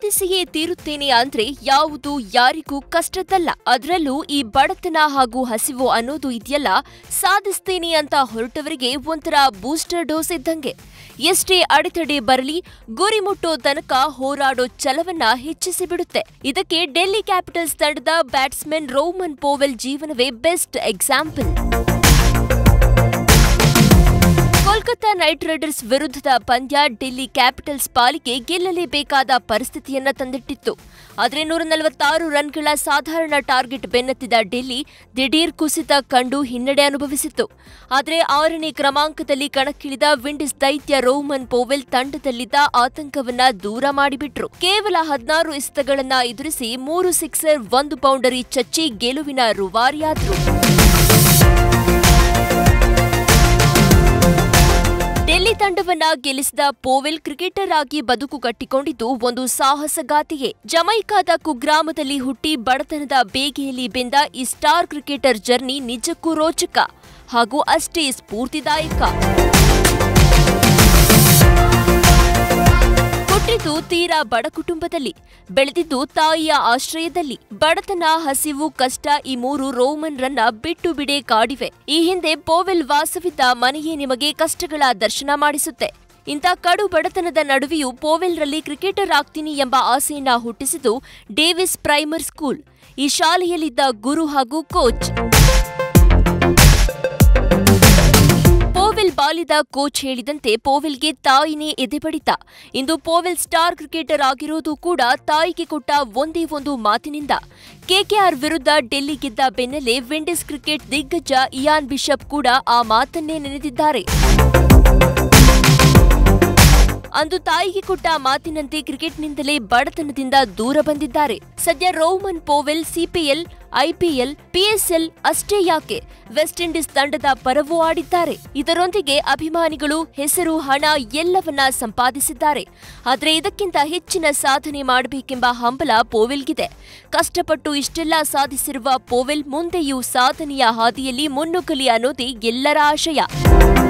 ಸಾಧಿಸಿಯೇ ತೀರುತ್ತೇನೆ ಅಂದ್ರೆ ಯಾವುದು ಯಾರಿಗೂ ಕಷ್ಟದಲ್ಲ ಅದರಲ್ಲೂ ಈ ಬಡತನ ಹಾಗೂ ಹಸಿವು ಅನ್ನೋದು ಇದೆಯಲ್ಲ ಸಾಧಿಸ್ತೇನೆ ಅಂತ ಹೊರಟವರಿಗೆ ಒಂಥರ ಬೂಸ್ಟರ್ ಡೋಸ್ ಇದ್ದಂಗೆ ಎಷ್ಟೇ ಅಡೆತಡೆ ಬರಲಿ ಗುರಿ ಮುಟ್ಟೋ ತನಕ ಹೋರಾಡೋ ಛಲವನ್ನ ಹೆಚ್ಚಿಸಿ ಬಿಡುತ್ತೆ ಇದಕ್ಕೆ ಡೆಲ್ಲಿ ಕ್ಯಾಪಿಟಲ್ಸ್ ತಂಡದ ಬ್ಯಾಟ್ಸ್ಮನ್ ರೋಮನ್ ಪೋವೆಲ್ ಜೀವನವೇ best example Kolkata Knight Riders ವಿರುದ್ಧದ ಪಂದ್ಯ ಡೆಲ್ಲಿ ಕ್ಯಾಪಿಟಲ್ಸ್ ಪಾಲಿಗೆ ಗೆಲ್ಲಲೇಬೇಕಾದ ಪರಿಸ್ಥಿತಿಯನ್ನ ತಂದಿಟ್ಟಿತ್ತು ಆದರೆ ನೂರ ನಲವತ್ತಾರು ರನ್ಗಳ ಸಾಧಾರಣ ಟಾರ್ಗೆಟ್ ಬೆನ್ನತ್ತಿದ ಡೆಲ್ಲಿ ದಿಢೀರ್ ಕುಸಿತ ಕಂಡು ಹಿನ್ನಡೆ ಅನುಭವಿಸಿತ್ತು ಆದರೆ ಆರನೇ ಕ್ರಮಾಂಕದಲ್ಲಿ ಕಣಕ್ಕಿಳಿದ ವಿಂಡೀಸ್ ದೈತ್ಯ ರೋಮನ್ ಪೋವೆಲ್ ತಂಡದಲ್ಲಿದ್ದ ಆತಂಕವನ್ನ ದೂರ ಮಾಡಿಬಿಟ್ರು ಕೇವಲ ಹದಿನಾರು ಎಸೆತಗಳನ್ನ ಎದುರಿಸಿ ಮೂರು ಸಿಕ್ಸರ್ ಒಂದು ಬೌಂಡರಿ ಚಚ್ಚಿ ಗೆಲುವಿನ ರೂವಾರಿಯಾದ್ರು ಡೆಲ್ಲಿ ತಂಡವನ್ನ ಗೆಲ್ಲಿಸಿದ ಪೋವೆಲ್ ಕ್ರಿಕೆಟರ್ ಆಗಿ ಬದುಕು ಕಟ್ಟಿಕೊಂಡಿದ್ದು ಒಂದು ಸಾಹಸಗಾತಿಯೇ ಜಮೈಕಾದ ಕುಗ್ರಾಮದಲ್ಲಿ ಹುಟ್ಟಿ ಬಡತನದ ಬೇಗೆಯಲ್ಲಿ ಬೆಂದ ಈ ಸ್ಟಾರ್ ಕ್ರಿಕೆಟರ್ ಜರ್ನಿ ನಿಜಕ್ಕೂ ರೋಚಕ ಹಾಗೂ ಅಷ್ಟೇ ಸ್ಫೂರ್ತಿದಾಯಕ ಹುಟ್ಟಿದ್ದು ತೀರಾ ಬಡ ಕುಟುಂಬದಲ್ಲಿ ಬೆಳೆದಿದ್ದು ತಾಯಿಯ ಆಶ್ರಯದಲ್ಲಿ ಬಡತನ ಹಸಿವು ಕಷ್ಟ ಈ ಮೂರು ರೋಮನ್ ರನ್ನ ಬಿಟ್ಟು ಬಿಡೆ ಕಾಡಿವೆ ಈ ಹಿಂದೆ ಪೋವೆಲ್ ವಾಸವಿದ್ದ ಮನೆಯೇ ನಿಮಗೆ ಕಷ್ಟಗಳ ದರ್ಶನ ಮಾಡಿಸುತ್ತೆ ಇಂಥ ಕಡು ಬಡತನದ ನಡುವೆಯೂ ಪೋವೆಲ್ರಲ್ಲಿ ಕ್ರಿಕೆಟರ್ ಆಗ್ತೀನಿ ಎಂಬ ಆಸೆಯನ್ನ ಹುಟ್ಟಿಸಿದ್ದು ಡೇವಿಸ್ ಪ್ರೈಮರ್ ಸ್ಕೂಲ್ ಈ ಶಾಲೆಯಲ್ಲಿದ್ದ ಗುರು ಹಾಗೂ ಕೋಚ್ ಪೋವೆಲ್ ಬಾಲಿದ ಕೋಚ್ ಹೇಳಿದಂತೆ ಪೋವೆಲ್ಗೆ ತಾಯಿನೇ ಎದೆಬಡಿತ ಇಂದು ಪೋವೆಲ್ ಸ್ಟಾರ್ ಕ್ರಿಕೆಟರ್ ಆಗಿರೋದು ಕೂಡ ತಾಯಿಗೆ ಕೊಟ್ಟ ಒಂದೇ ಒಂದು ಮಾತಿನಿಂದ ಕೆಕೆಆರ್ ವಿರುದ್ಧ ಡೆಲ್ಲಿ ಗೆದ್ದ ಬೆನ್ನಲ್ಲೇ ವಿಂಡೀಸ್ ಕ್ರಿಕೆಟ್ ದಿಗ್ಗಜ ಇಯಾನ್ ಬಿಷಪ್ ಕೂಡ ಆ ಮಾತನ್ನೇ ನೆನೆದಿದ್ದಾರೆ ಅಂದು ತಾಯಿಗೆ ಕೊಟ್ಟ ಮಾತಿನಂತೆ ಕ್ರಿಕೆಟ್ನಿಂದಲೇ ಬಡತನದಿಂದ ದೂರ ಬಂದಿದ್ದಾರೆ ಸದ್ಯ Rovman Powell CPL IPL PSL ಅಷ್ಟೇ ಯಾಕೆ ವೆಸ್ಟ್ ಇಂಡೀಸ್ ತಂಡದ ಪರವೂ ಆಡಿದ್ದಾರೆ ಇದರೊಂದಿಗೆ ಅಭಿಮಾನಿಗಳು ಹೆಸರು ಹಣ ಎಲ್ಲವನ್ನ ಸಂಪಾದಿಸಿದ್ದಾರೆ ಆದರೆ ಇದಕ್ಕಿಂತ ಹೆಚ್ಚಿನ ಸಾಧನೆ ಮಾಡಬೇಕೆಂಬ ಹಂಬಲ ಪೋವೆಲ್ಗಿದೆ ಕಷ್ಟಪಟ್ಟು ಇಷ್ಟೆಲ್ಲ ಸಾಧಿಸಿರುವ ಪೋವೆಲ್ ಮುಂದೆಯೂ ಸಾಧನೆಯ ಹಾದಿಯಲ್ಲಿ ಮುನ್ನುಗ್ಗಲಿ ಅನ್ನೋದೇ ಎಲ್ಲರ ಆಶಯ